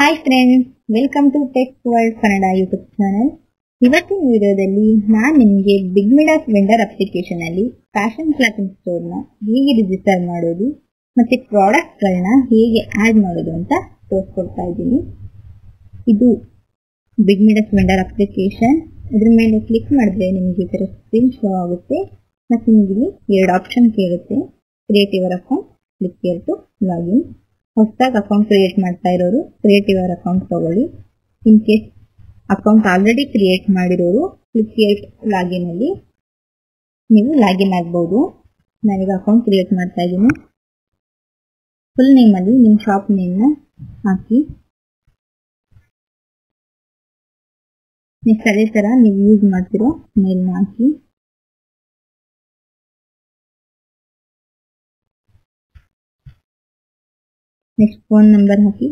hi friends welcome to tech world Kannada YouTube channel ಇವತ್ತಿನ ವಿಡಿಯೋದಲ್ಲಿ ನಾನು ನಿಮಗೆ ಬಿಗ್ ಮಿಡಾಸ್ ವೆಂಡರ್ ಅಪ್ಲಿಕೇಶನ್ ಅಲ್ಲಿ ಫ್ಯಾಷನ್ ಕ್ಲಾತಿಂಗ್ ಸ್ಟೋರ್ ನ ಹೇಗೆ ರಿಜಿಸ್ಟರ್ ಮಾಡೋದು ಮತ್ತೆ ಪ್ರಾಡಕ್ಟ್ ಗಳನ್ನ ಹೇಗೆ ಆಡ್ ಮಾಡೋದು ಅಂತ ತೋರಿಸ್ಕೊಡ್ತಾ ಇದ್ದೀನಿ ಇದು ಬಿಗ್ ಮಿಡಾಸ್ ವೆಂಡರ್ ಅಪ್ಲಿಕೇಶನ್ ಇದ್ರ ಮೇಲೆ ಕ್ಲಿಕ್ ಮಾಡಿದ್ರೆ ನಿಮಗೆ ಈ ತರ ಸ್ಕ್ರೀನ್ ಶೋ ಆಗುತ್ತೆ ಮತ್ತೆ ನಿಮಗೆ ಇಲ್ಲಿ ಎರಡು ಆಪ್ಷನ್ ಕೇಳುತ್ತೆ create your account click here to login ಹೊಸದಾಗಿ ಅಕೌಂಟ್ ಕ್ರಿಯೇಟ್ ಮಾಡ್ತಾ ಇರೋರು ಕ್ರಿಯೇಟ್ ಯುವರ್ ಅಕೌಂಟ್ ತಗೊಳ್ಳಿ in case account already create ಮಾಡಿರೋರು ಕ್ಲಿಕ್ ಹಿಯರ್ ಲಾಗಿನ್ ಅಲ್ಲಿ ನೀವು ಲಾಗಿನ್ ಆಗ್ಬಹುದು ನಾನೀಗ ಅಕೌಂಟ್ ಕ್ರಿಯೇಟ್ ಮಾಡ್ತಾ ಇದ್ದೀನಿ ಫುಲ್ ನೇಮ್ ಅಲ್ಲಿ ನಿಮ್ಮ ಶಾಪ್ ನೇಮ್ ನ ಹಾಕಿ ನೆಕ್ಸ್ಟ್ ಅದೇ ತರ ನೀವು ಯೂಸ್ ಮಾಡ್ತಿರೋ ಮೇಲ್ ನ ಹಾಕಿ ನೆಕ್ಸ್ಟ್ ಫೋನ್ ನಂಬರ್ ಹಾಕಿ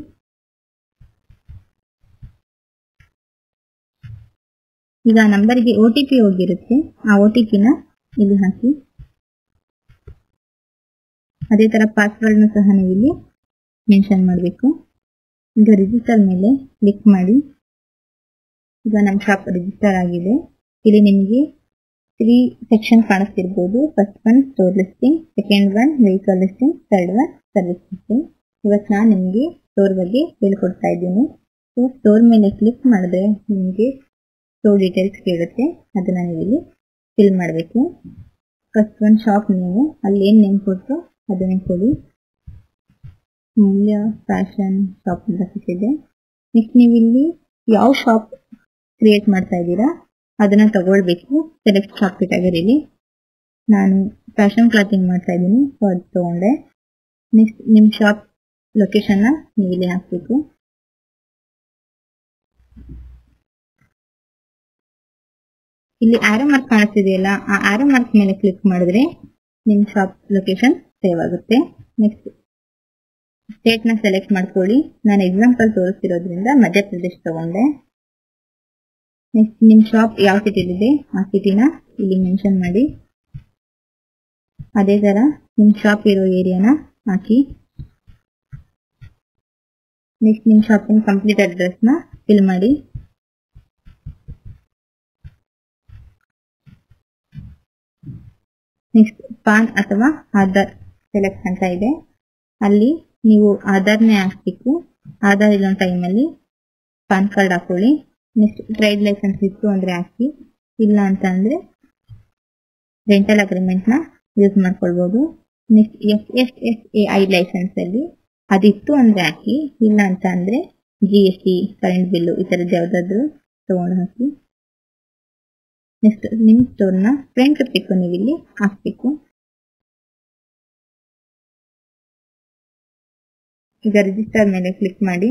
ಈಗ ನಂಬರ್ಗೆ ಒ ಟಿ ಪಿ ಹೋಗಿರುತ್ತೆ ಆ ಒ ಟಿ ಪಿನ ಇಲ್ಲಿ ಹಾಕಿ ಅದೇ ತರ ಪಾಸ್ವರ್ಡ್ನ ಸಹ ನೀವು ಇಲ್ಲಿ ಮೆನ್ಷನ್ ಮಾಡಬೇಕು ಈಗ ರಿಜಿಸ್ಟರ್ ಮೇಲೆ ಕ್ಲಿಕ್ ಮಾಡಿ ಈಗ ನಮ್ಮ ಶಾಪ್ ರಿಜಿಸ್ಟರ್ ಆಗಿದೆ ಇಲ್ಲಿ ನಿಮಗೆ ತ್ರೀ ಸೆಕ್ಷನ್ ಕಾಣಿಸ್ತಿರ್ಬೋದು first one store listing second one vehicle listing third one service listing ಇವತ್ತು ನಾನು ನಿಮಗೆ ಸ್ಟೋರ್ ಬಗ್ಗೆ ಹೇಳ್ಕೊಡ್ತಾ ಇದ್ದೀನಿ ಸೊ ಸ್ಟೋರ್ ಮೇಲೆ ಕ್ಲಿಕ್ ಮಾಡಿದ್ರೆ ನಿಮಗೆ ಸ್ಟೋರ್ ಡೀಟೇಲ್ಸ್ ಕೇಳುತ್ತೆ ಅದನ್ನ ನೀವು ಇಲ್ಲಿ ಫಿಲ್ ಮಾಡಬೇಕು ಫಸ್ಟ್ ಒನ್ ಶಾಪ್ ನೀವು ಅಲ್ಲಿ ಏನು ನೇಮ್ ಕೊಟ್ಟು ಅದನ್ನೇ ಕೊಡಿ ಮೂಲ್ಯ ಫ್ಯಾಷನ್ ಶಾಪ್ ಅಂತ ಸಿಕ್ಕಿದೆ ನೆಕ್ಸ್ಟ್ ನೀವು ಇಲ್ಲಿ ಯಾವ ಶಾಪ್ ಕ್ರಿಯೇಟ್ ಮಾಡ್ತಾ ಇದ್ದೀರಾ ಅದನ್ನ ತಗೊಳ್ಬೇಕು ಸೆಲೆಕ್ಟ್ ಶಾಪ್ ಕ್ಯಾಟಗರಿಲಿ ನಾನು ಫ್ಯಾಷನ್ ಕ್ಲಾತಿಂಗ್ ಮಾಡ್ತಾ ಇದ್ದೀನಿ ಸೊ ಅದು ತಗೊಂಡೆ ನೆಕ್ಸ್ಟ್ ನಿಮ್ಮ ಶಾಪ್ ಲೊಕೇಶನ್ ನೀವು ಇಲ್ಲಿ ಹಾಕಬೇಕು ಇಲ್ಲಿ ಆರೋ ಮಾರ್ಕ್ ಕಾಣಿಸ್ತಿದೆಯಲ್ಲ ಆ ಆರೋ ಮಾರ್ಕ್ ಮೇಲೆ ಕ್ಲಿಕ್ ಮಾಡಿದ್ರೆ ನಿಮ್ಮ ಶಾಪ್ ಲೊಕೇಶನ್ ಸೇವ್ ಆಗುತ್ತೆ ನೆಕ್ಸ್ಟ್ ಸ್ಟೇಟ್ ನ ಸೆಲೆಕ್ಟ್ ಮಾಡ್ಕೊಳ್ಳಿ ನಾನು ಎಕ್ಸಾಂಪಲ್ ತೋರಿಸ್ತಿರೋದ್ರಿಂದ ಮಧ್ಯಪ್ರದೇಶ್ ತಗೊಂಡೆ ನೆಕ್ಸ್ಟ್ ನಿಮ್ಮ ಶಾಪ್ ಯಾವ ಸಿಟಿಲಿದೆ ಆ ಸಿಟಿನ ಇಲ್ಲಿ ಮೆನ್ಷನ್ ಮಾಡಿ ಅದೇ ತರ ನಿಮ್ಮ ಶಾಪ್ ಇರೋ ಏರಿಯಾನ ಹಾಕಿ ನೆಕ್ಸ್ಟ್ ನಿಮ್ಮ ಶಾಪಿನ ಕಂಪ್ಲೀಟ್ ಅಡ್ರೆಸ್ ನ ಫಿಲ್ ಮಾಡಿ ನೆಕ್ಸ್ಟ್ ಪಾನ್ ಅಥವಾ ಆಧಾರ್ ಸೆಲೆಕ್ಟ್ ಅಂತ ಇದೆ ಅಲ್ಲಿ ನೀವು ಆಧಾರ್ನೇ ಹಾಕ್ಬೇಕು ಆಧಾರ್ ಇಲ್ಲೋ ಟೈಮಲ್ಲಿ ಪಾನ್ ಕಾರ್ಡ್ ಹಾಕೊಳ್ಳಿ ನೆಕ್ಸ್ಟ್ ಟ್ರೇಡ್ ಲೈಸೆನ್ಸ್ ಇತ್ತು ಅಂದ್ರೆ ಹಾಕಿ ಇಲ್ಲ ಅಂತ ಅಂದ್ರೆ ರೆಂಟಲ್ ಅಗ್ರಿಮೆಂಟ್ ನ ಯೂಸ್ ಮಾಡ್ಕೊಳ್ಬಹುದು next F S S A I licence ಅಲ್ಲಿ ಅದಿತ್ತು ಅಂದ್ರೆ ಹಾಕಿ ಇಲ್ಲ ಅಂತ ಅಂದ್ರೆ G S T current bill ಈ ತರದ್ದು ಯಾವ್ದಾದ್ರು ತಗೊಂಡು ಹಾಕಿ ನೆಕ್ಸ್ಟ್ ನಿಮ್ ಸ್ಟೋರ್ ನ ಫ್ರಂಟ್ ಪಿಕ್ ನೀವು ಇಲ್ಲಿ ಹಾಕ್ಬೇಕು ಈಗ ರಿಜಿಸ್ಟರ್ ಮೇಲೆ ಕ್ಲಿಕ್ ಮಾಡಿ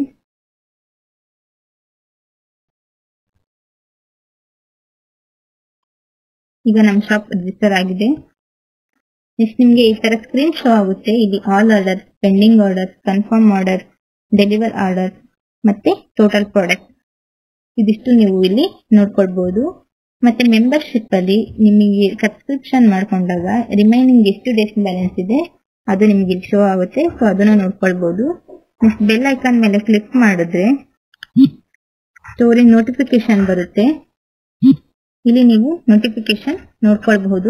ಈಗ ನಮ್ಮ ಶಾಪ್ ರಿಜಿಸ್ಟರ್ ಆಗಿದೆ ನೆಕ್ಸ್ಟ್ ನಿಮಗೆ ಈ ತರ ಸ್ಕ್ರೀನ್ ಶೋ ಆಗುತ್ತೆ ಇಲ್ಲಿ all order pending order confirm order deliver order ಮತ್ತೆ ಟೋಟಲ್ ಪ್ರಾಡಕ್ಟ್ ಇದಿಷ್ಟು ನೀವು ಇಲ್ಲಿ ನೋಡ್ಕೊಳ್ಬಹುದು ಮತ್ತೆ ಮೆಂಬರ್ಶಿಪ್ ಅಲ್ಲಿ ನಿಮಗೆ ಸಬ್ಸ್ಕ್ರಿಪ್ಷನ್ ಮಾಡ್ಕೊಂಡಾಗ ರಿಮೈನಿಂಗ್ ಎಷ್ಟು ಡೇಸ್ ಬ್ಯಾಲೆನ್ಸ್ ಇದೆ ಅದು ನಿಮಗೆ ಇಲ್ಲಿ ಶೋ ಆಗುತ್ತೆ ಸೊ ಅದನ್ನ ನೋಡ್ಕೊಳ್ಬಹುದು ನೆಕ್ಸ್ಟ್ ಬೆಲ್ ಐಕಾನ್ ಮೇಲೆ ಕ್ಲಿಕ್ ಮಾಡಿದ್ರೆ ಸ್ಟೋರಿ ನೋಟಿಫಿಕೇಶನ್ ಬರುತ್ತೆ ಇಲ್ಲಿ ನೀವು ನೋಟಿಫಿಕೇಶನ್ ನೋಡ್ಕೊಳ್ಬಹುದು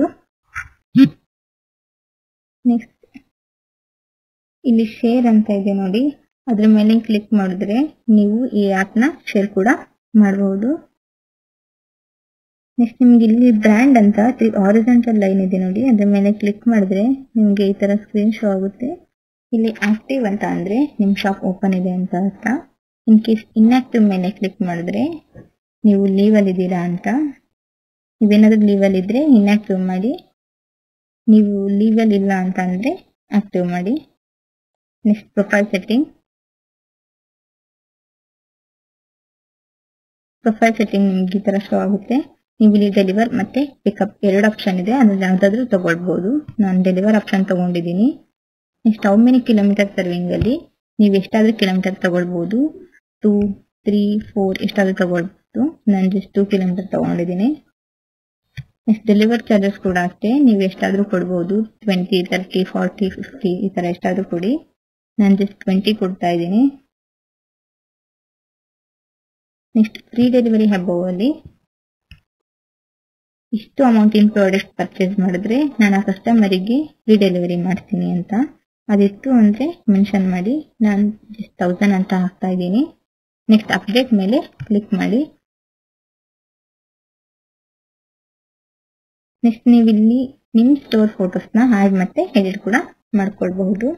ನೆಕ್ಸ್ಟ್ ಇಲ್ಲಿ ಶೇರ್ ಅಂತ ಇದೆ ನೋಡಿ ಅದ್ರ ಮೇಲೆ ಕ್ಲಿಕ್ ಮಾಡಿದ್ರೆ ನೀವು ಈ ಆಪ್ ನ ಶೇರ್ ಕೂಡ ಮಾಡಬಹುದು ನೆಕ್ಸ್ಟ್ ನಿಮ್ಗೆ ಇಲ್ಲಿ ಬ್ರ್ಯಾಂಡ್ ಅಂತ ಆರಿಜೆಂಟಲ್ ಲೈನ್ ಇದೆ ನೋಡಿ ಅದ್ರ ಮೇಲೆ ಕ್ಲಿಕ್ ಮಾಡಿದ್ರೆ ನಿಮ್ಗೆ ಈ ತರ ಸ್ಕ್ರೀನ್ ಶೋ ಆಗುತ್ತೆ ಇಲ್ಲಿ ಆಕ್ಟಿವ್ ಅಂತ ಅಂದ್ರೆ ನಿಮ್ ಶಾಪ್ ಓಪನ್ ಇದೆ ಅಂತ ಅರ್ಥ ಇನ್ ಕೇಸ್ ಇನ್ಆಕ್ಟಿವ್ ಮೇಲೆ ಕ್ಲಿಕ್ ಮಾಡಿದ್ರೆ ನೀವು ಲೀವ್ ಅಲ್ಲಿ ಇದ್ದೀರಾ ಅಂತ ನೀವೇನಾದ್ರೂ ಲೀವ್ ಅಲ್ಲಿ ಇದ್ರೆ ಇನ್ಆಕ್ಟಿವ್ ಮಾಡಿ ನೀವು ಲೀವ್ ಅಲ್ಲಿ ಇಲ್ಲ ಅಂತ ಅಂದ್ರೆ ಆಕ್ಟಿವ್ ಮಾಡಿ next profile setting profile setting ನಿಮ್ಗೆ ಈ ತರ ಶೋ ಆಗುತ್ತೆ ನೀವು ಇಲ್ಲಿ ಡೆಲಿವರ್ ಮತ್ತೆ ಪಿಕಪ್ ಎರಡು ಆಪ್ಷನ್ ಇದೆ ಅದ್ರಲ್ಲಿ ಯಾವ್ದಾದ್ರು ತಗೊಳ್ಬಹುದು ನಾನು ಡೆಲಿವರ್ ಆಪ್ಷನ್ ತಗೊಂಡಿದ್ದೀನಿ next how many kilometre serving ಅಲ್ಲಿ ನೀವು ಎಷ್ಟಾದ್ರೂ ಕಿಲೋಮೀಟರ್ ತಗೊಳ್ಬಹುದು ಟೂ ತ್ರೀ ಫೋರ್ ಎಷ್ಟಾದ್ರೂ ತಗೊಳ್ಬಹುದು ನಾನು ಜಸ್ಟ್ ಟೂ ಕಿಲೋಮೀಟರ್ ತಗೊಂಡಿದ್ದೀನಿ ನೆಕ್ಸ್ಟ್ ಡೆಲಿವರ್ ಚಾರ್ಜಸ್ ಕೂಡ ಅಷ್ಟೇ ನೀವು ಎಷ್ಟಾದ್ರೂ ಕೊಡ್ಬೋದು ಟ್ವೆಂಟಿ ತರ್ಟಿ ಫಾರ್ಟಿ ಫಿಫ್ಟಿ ಈ ತರ ಎಷ್ಟಾದ್ರೂ ಕೊಡಿ ನಾನು ಜಸ್ಟ್ ಟ್ವೆಂಟಿ ಕೊಡ್ತಾ ಇದ್ದೀನಿ ನೆಕ್ಸ್ಟ್ ಫ್ರೀ ಡೆಲಿವರಿ ಹಬ್ಬವಲ್ಲಿ ಇಷ್ಟು ಅಮೌಂಟಿನ ಪ್ರಾಡಕ್ಟ್ ಪರ್ಚೇಸ್ ಮಾಡಿದ್ರೆ ನಾನು ಆ ಕಸ್ಟಮರಿಗೆ ಫ್ರೀ ಡೆಲಿವರಿ ಮಾಡ್ತೀನಿ ಅಂತ ಅದಿತ್ತು ಅಂದ್ರೆ ಮೆನ್ಷನ್ ಮಾಡಿ ನಾನು ಜಸ್ಟ್ ತೌಸಂಡ್ ಅಂತ ಹಾಕ್ತಾ ಇದ್ದೀನಿ ನೆಕ್ಸ್ಟ್ ಅಪ್ಡೇಟ್ ಮೇಲೆ ಕ್ಲಿಕ್ ಮಾಡಿ ನೆಕ್ಸ್ಟ್ ನೀವು ಇಲ್ಲಿ ನಿಮ್ ಸ್ಟೋರ್ ಫೋಟೋಸ್ನ ಆಡ್ ಮತ್ತೆ ಎಡಿಟ್ ಕೂಡ ಮಾಡ್ಕೊಳ್ಬಹುದು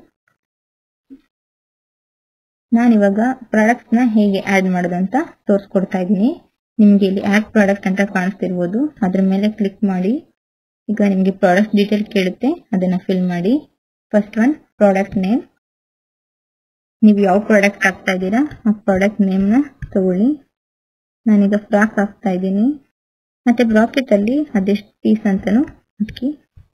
ನಾನಿವಾಗ ಪ್ರಾಡಕ್ಟ್ಸ್ ನ ಹೇಗೆ ಆಡ್ ಮಾಡೋದು ಅಂತ ತೋರಿಸ್ಕೊಡ್ತಾ ಇದ್ದೀನಿ ನಿಮ್ಗೆ ಇಲ್ಲಿ ಆಡ್ ಪ್ರಾಡಕ್ಟ್ ಅಂತ ಕಾಣಿಸ್ತಿರ್ಬೋದು ಅದ್ರ ಮೇಲೆ ಕ್ಲಿಕ್ ಮಾಡಿ ಈಗ ನಿಮ್ಗೆ ಪ್ರಾಡಕ್ಟ್ ಡೀಟೇಲ್ ಕೇಳುತ್ತೆ ಅದನ್ನ ಫಿಲ್ ಮಾಡಿ ಫಸ್ಟ್ ಒನ್ ಪ್ರಾಡಕ್ಟ್ ನೇಮ್ ನೀವು ಯಾವ ಪ್ರಾಡಕ್ಟ್ ಹಾಕ್ತಾ ಇದ್ದೀರಾ ಆ ಪ್ರಾಡಕ್ಟ್ ನೇಮ್ ನ ತಗೊಳ್ಳಿ ನಾನೀಗ ಫ್ರಾಕ್ ಹಾಕ್ತಾ ಇದ್ದೀನಿ ಮತ್ತೆ ಬ್ರಾಕೆಟ್ ಅಲ್ಲಿ ಅದೆಷ್ಟು ಪೀಸ್ ಅಂತಾನು ಹಾಕಿ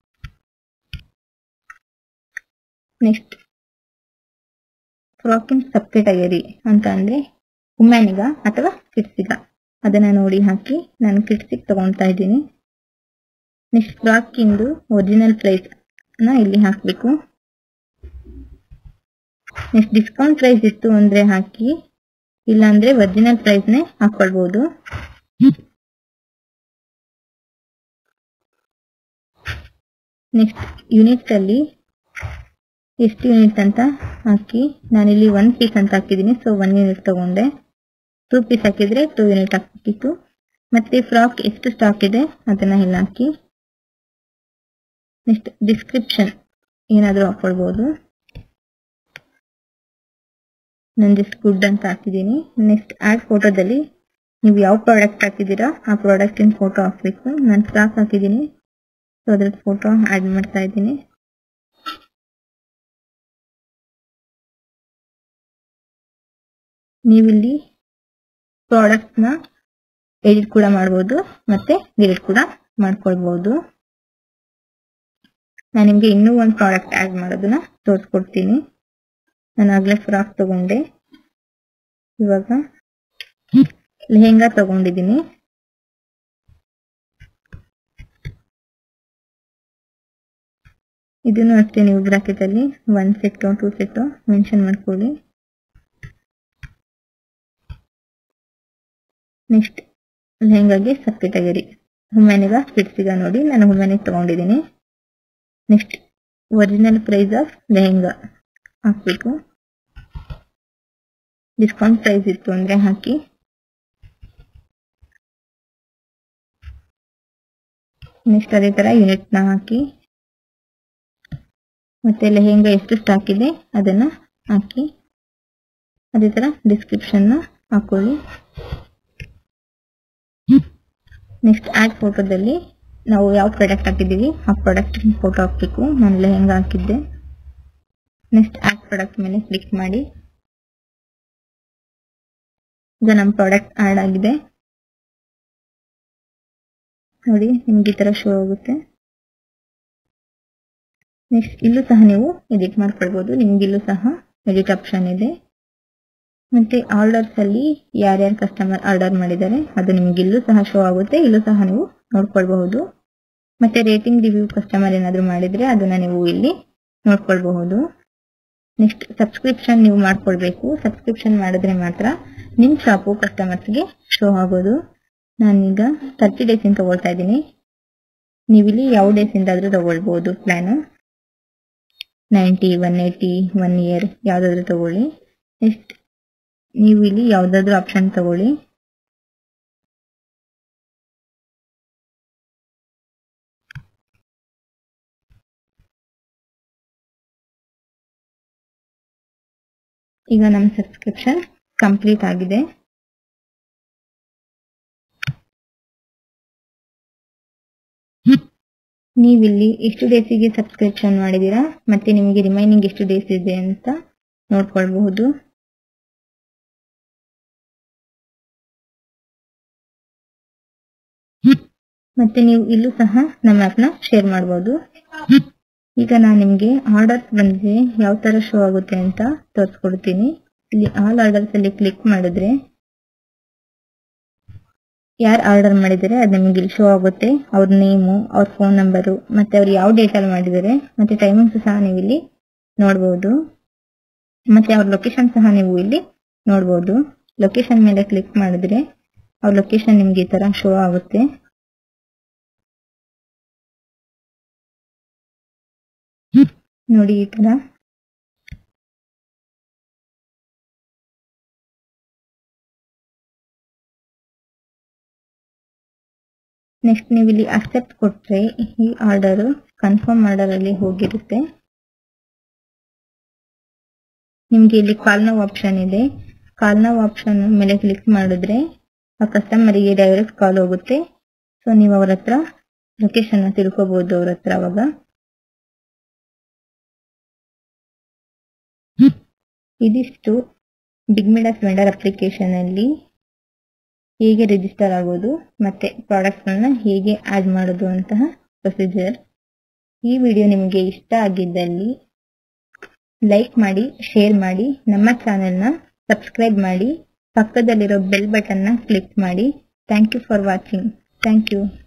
ನೆಕ್ಸ್ಟ್ ಫ್ರಾಕಿನ್ ಸಬ್ ಕ್ಯಾಟಗರಿ ಅಂತ ಅಂದ್ರೆ ವುಮೆನ್ಗ ಅಥವಾ ಕಿಡ್ಸಿಗ ಅದನ್ನ ನೋಡಿ ಹಾಕಿ ನಾನು ಕಿಡ್ಸಿಗೆ ತಗೊಳ್ತಾ ಇದ್ದೀನಿ ನೆಕ್ಸ್ಟ್ ಫ್ರಾಕ್ ಇಂದು ಒರಿಜಿನಲ್ ಪ್ರೈಸ್ ನ ಇಲ್ಲಿ ಹಾಕ್ಬೇಕು ನೆಕ್ಸ್ಟ್ ಡಿಸ್ಕೌಂಟ್ ಪ್ರೈಸ್ ಇತ್ತು ಅಂದ್ರೆ ಹಾಕಿ ಇಲ್ಲ ಅಂದ್ರೆ ಒರಿಜಿನಲ್ ಪ್ರೈಸ್ ನೇ ಹಾಕೊಳ್ಬಹುದು ನೆಕ್ಸ್ಟ್ ಯೂನಿಟ್ ಅಲ್ಲಿ ಎಷ್ಟು ಯೂನಿಟ್ ಅಂತ ಹಾಕಿ ನಾನಿಲ್ಲಿ ಒನ್ ಪೀಸ್ ಅಂತ ಹಾಕಿದ್ದೀನಿ ಸೊ ಒನ್ ಯೂನಿಟ್ ತಗೊಂಡೆ ಟೂ ಪೀಸ್ ಹಾಕಿದ್ರೆ ಟೂ ಯೂನಿಟ್ ಹಾಕ್ಬೇಕಿತ್ತು ಮತ್ತೆ ಫ್ರಾಕ್ ಎಷ್ಟು ಸ್ಟಾಕ್ ಇದೆ ಅದನ್ನ ಇಲ್ಲಿ ಹಾಕಿ ನೆಕ್ಸ್ಟ್ ಡಿಸ್ಕ್ರಿಪ್ಷನ್ ಏನಾದರೂ ಹಾಕೊಳ್ಬಹುದು ನಾನು ಜಸ್ಟ್ ಗುಡ್ ಅಂತ ಹಾಕಿದ್ದೀನಿ ನೆಕ್ಸ್ಟ್ ಆಡ್ ಫೋಟೋದಲ್ಲಿ ನೀವು ಯಾವ ಪ್ರಾಡಕ್ಟ್ ಹಾಕಿದ್ದೀರಾ ಆ ಪ್ರಾಡಕ್ಟಿನ ಫೋಟೋ ಹಾಕ್ಬೇಕು ನಾನು ಫ್ರಾಕ್ ಹಾಕಿದ್ದೀನಿ ಸೊ ಅದ್ರದ್ದು ಫೋಟೋ ಆಡ್ ಮಾಡ್ತಾ ಇದ್ದೀನಿ ನೀವಿಲ್ಲಿ ಪ್ರಾಡಕ್ಟ್ ನ ಎಡಿಟ್ ಕೂಡ ಮಾಡ್ಬೋದು ಮತ್ತೆ ಡಿಲೀಟ್ ಕೂಡ ಮಾಡ್ಕೊಳ್ಬಹುದು ನಾನು ನಿಮ್ಗೆ ಇನ್ನೂ ಒಂದು ಪ್ರಾಡಕ್ಟ್ ಆಡ್ ಮಾಡೋದನ್ನ ತೋರಿಸ್ಕೊಡ್ತೀನಿ ನಾನು ಆಗ್ಲೇ ಫ್ರಾಕ್ ತಗೊಂಡೆ ಇವಾಗ ಲೆಹೆಂಗಾ ತಗೊಂಡಿದ್ದೀನಿ ಇದನ್ನು ಅಷ್ಟೇ ನೀವು ಬ್ರಾಕೆಟ್ ಅಲ್ಲಿ one set two set mention ಮಾಡ್ಕೊಳ್ಳಿ ನೆಕ್ಸ್ಟ್ ಲೆಹಂಗಾಗೆ ಸಬ್ ಕೆಟಗರಿ ಹುಮ್ಯಾನಿಗ ಫಿಟ್ಸಿಗ ನೋಡಿ ನಾನು ಹುಮ್ಯಾನಿಗೆ ತಗೊಂಡಿದ್ದೀನಿ next original price of lehenga ಹಾಕ್ಬೇಕು ಡಿಸ್ಕೌಂಟ್ ಪ್ರೈಸ್ ಇತ್ತು ಅಂದ್ರೆ ಹಾಕಿ ನೆಕ್ಸ್ಟ್ ಅದೇ ತರ ಯೂನಿಟ್ ನ ಹಾಕಿ ಮತ್ತೆ ಲೆಹೆಂಗಾ ಎಷ್ಟು ಸ್ಟಾಕ್ ಇದೆ ಅದನ್ನ ಹಾಕಿ ಅದೇ ತರ ಡಿಸ್ಕ್ರಿಪ್ಷನ್ ನ ಹಾಕೊಳ್ಳಿ ನೆಕ್ಸ್ಟ್ ಆಡ್ ಫೋಟೋದಲ್ಲಿ ನಾವು ಯಾವ ಪ್ರಾಡಕ್ಟ್ ಹಾಕಿದ್ದೀವಿ ಆ ಪ್ರಾಡಕ್ಟ್ ಫೋಟೋ ಹಾಕ್ಬೇಕು ನಾನು ಲೆಹೆಂಗಾ ಹಾಕಿದ್ದೆ ನೆಕ್ಸ್ಟ್ ಆಡ್ ಪ್ರಾಡಕ್ಟ್ ಮೇಲೆ ಕ್ಲಿಕ್ ಮಾಡಿ ಈಗ ನಮ್ಮ ಪ್ರಾಡಕ್ಟ್ ಆಡ್ ಆಗಿದೆ ನೋಡಿ ನಿಮ್ಗೆ ಈ ತರ ಶೋ ಆಗುತ್ತೆ ನೆಕ್ಸ್ಟ್ ಇಲ್ಲೂ ಸಹ ನೀವು ಎಡಿಟ್ ಮಾಡ್ಕೊಳ್ಬಹುದು ನಿಮ್ಗೆ ಇಲ್ಲೂ ಸಹ ಎಡಿಟ್ ಆಪ್ಷನ್ ಇದೆ ಮತ್ತೆ ಆರ್ಡರ್ಸ್ ಅಲ್ಲಿ ಯಾರ್ಯಾರು ಕಸ್ಟಮರ್ ಆರ್ಡರ್ ಮಾಡಿದ್ದಾರೆ ಅದು ನಿಮ್ಗೆ ಇಲ್ಲೂ ಸಹ ಶೋ ಆಗುತ್ತೆ ಇಲ್ಲೂ ಸಹ ನೀವು ನೋಡ್ಕೊಳ್ಬಹುದು ಮತ್ತೆ ರೇಟಿಂಗ್ ರಿವ್ಯೂ ಕಸ್ಟಮರ್ ಏನಾದ್ರು ಮಾಡಿದ್ರೆ ಅದನ್ನ ನೀವು ಇಲ್ಲಿ ನೋಡ್ಕೊಳ್ಬಹುದು ನೆಕ್ಸ್ಟ್ ಸಬ್ಸ್ಕ್ರಿಪ್ಷನ್ ನೀವು ಮಾಡ್ಕೊಳ್ಬೇಕು ಸಬ್ಸ್ಕ್ರಿಪ್ಷನ್ ಮಾಡಿದ್ರೆ ಮಾತ್ರ ನಿಮ್ ಶಾಪು ಕಸ್ಟಮರ್ಸ್ಗೆ ಶೋ ಆಗೋದು ನಾನೀಗ ತರ್ಟಿ ಡೇಸ್ ಇಂದ ತಗೊಳ್ತಾ ಇದ್ದೀನಿ ನೀವಿಲ್ಲಿ ಯಾವ ಡೇಸ್ ಇಂದಾದ್ರೂ ತಗೊಳ್ಬಹುದು plan ninety one eighty one year ಯಾವ್ದಾದ್ರು ತಗೊಳ್ಳಿ ನೆಕ್ಸ್ಟ್ ನೀವು ಇಲ್ಲಿ ಯಾವ್ದಾದ್ರು ಆಪ್ಷನ್ ತಗೊಳ್ಳಿ ಈಗ ನಮ್ಮ ಸಬ್ಸ್ಕ್ರಿಪ್ಷನ್ ಕಂಪ್ಲೀಟ್ ಆಗಿದೆ ನೀವಿಲ್ಲಿ ಎಷ್ಟು ಡೇಸಿಗೆ ಸಬ್ಸ್ಕ್ರಿಪ್ಷನ್ ಮಾಡಿದೀರಾ ಮತ್ತೆ ನಿಮಗೆ ರಿಮೈನಿಂಗ್ ಎಷ್ಟು ಡೇಸ್ ಇದೆ ಅಂತ ನೋಡ್ಕೊಳ್ಬಹುದು ಮತ್ತೆ ನೀವು ಇಲ್ಲೂ ಸಹ ನಮ್ಮ ಆಪ್ ನ ಶೇರ್ ಮಾಡಬಹುದು ಈಗ ನಾನು ನಿಮ್ಗೆ ಆರ್ಡರ್ಸ್ ಬಂದ್ರೆ ಯಾವ ತರ ಶೋ ಆಗುತ್ತೆ ಅಂತ ತೋರಿಸ್ಕೊಡ್ತೀನಿ ಇಲ್ಲಿ ಆಲ್ ಆರ್ಡರ್ಸ್ ಅಲ್ಲಿ ಕ್ಲಿಕ್ ಮಾಡಿದ್ರೆ ಯಾರು ಆರ್ಡರ್ ಮಾಡಿದರೆ ಅದು ನಿಮಗೆ ಇಲ್ಲಿ ಶೋ ಆಗುತ್ತೆ ಅವ್ರ ನೇಮು ಅವ್ರ ಫೋನ್ ನಂಬರು ಮತ್ತೆ ಅವ್ರು ಯಾವ ಡೇಟ್ ಅಲ್ಲಿ ಮಾಡಿದ್ದಾರೆ ಮತ್ತೆ ಟೈಮಿಂಗ್ಸ್ ಸಹ ನೀವು ಇಲ್ಲಿ ನೋಡಬಹುದು ಮತ್ತೆ ಅವ್ರ ಲೊಕೇಶನ್ ಸಹ ನೀವು ಇಲ್ಲಿ ನೋಡಬಹುದು ಲೊಕೇಶನ್ ಮೇಲೆ ಕ್ಲಿಕ್ ಮಾಡಿದ್ರೆ ಅವ್ರ ಲೊಕೇಶನ್ ನಿಮ್ಗೆ ಈ ತರ ಶೋ ಆಗುತ್ತೆ ನೋಡಿ ಈ ತರ ನೆಕ್ಸ್ಟ್ ನೀವು ಇಲ್ಲಿ ಅಕ್ಸೆಪ್ಟ್ ಕೊಟ್ರೆ ಈ ಆರ್ಡರ್ ಕನ್ಫರ್ಮ್ ಆರ್ಡರ್ ಅಲ್ಲಿ ಹೋಗಿರುತ್ತೆ ನಿಮ್ಗೆ ಇಲ್ಲಿ ಕಾಲ್ ನೌ ಆಪ್ಷನ್ ಇದೆ ಕಾಲ್ ನೌ ಆಪ್ಷನ್ ಮೇಲೆ ಕ್ಲಿಕ್ ಮಾಡಿದ್ರೆ ಆ ಕಸ್ಟಮರಿಗೆ ಡೈರೆಕ್ಟ್ ಕಾಲ್ ಹೋಗುತ್ತೆ ಸೊ ನೀವು ಅವ್ರ ಹತ್ರ ಲೊಕೇಶನ್ ತಿಳ್ಕೊಬಹುದು ಅವ್ರ ಹತ್ರ ಅವಾಗ ಇದಿಷ್ಟು ಬಿಗ್ ಮಿಡಾಸ್ ವೆಂಡರ್ ಅಪ್ಲಿಕೇಶನ್ ಅಲ್ಲಿ ಹೇಗೆ ರಿಜಿಸ್ಟರ್ ಆಗೋದು ಮತ್ತೆ ಪ್ರಾಡಕ್ಟ್ಗಳನ್ನ ಹೇಗೆ ಆಡ್ ಮಾಡೋದು ಅಂತಹ ಪ್ರೊಸೀಜರ್ ಈ ವಿಡಿಯೋ ನಿಮಗೆ ಇಷ್ಟ ಆಗಿದ್ದಲ್ಲಿ ಲೈಕ್ ಮಾಡಿ ಶೇರ್ ಮಾಡಿ ನಮ್ಮ ಚಾನೆಲ್ನ ಸಬ್ಸ್ಕ್ರೈಬ್ ಮಾಡಿ ಪಕ್ಕದಲ್ಲಿರೋ ಬೆಲ್ ಬಟನ್ನ ಕ್ಲಿಕ್ ಮಾಡಿ thank you for watching thank you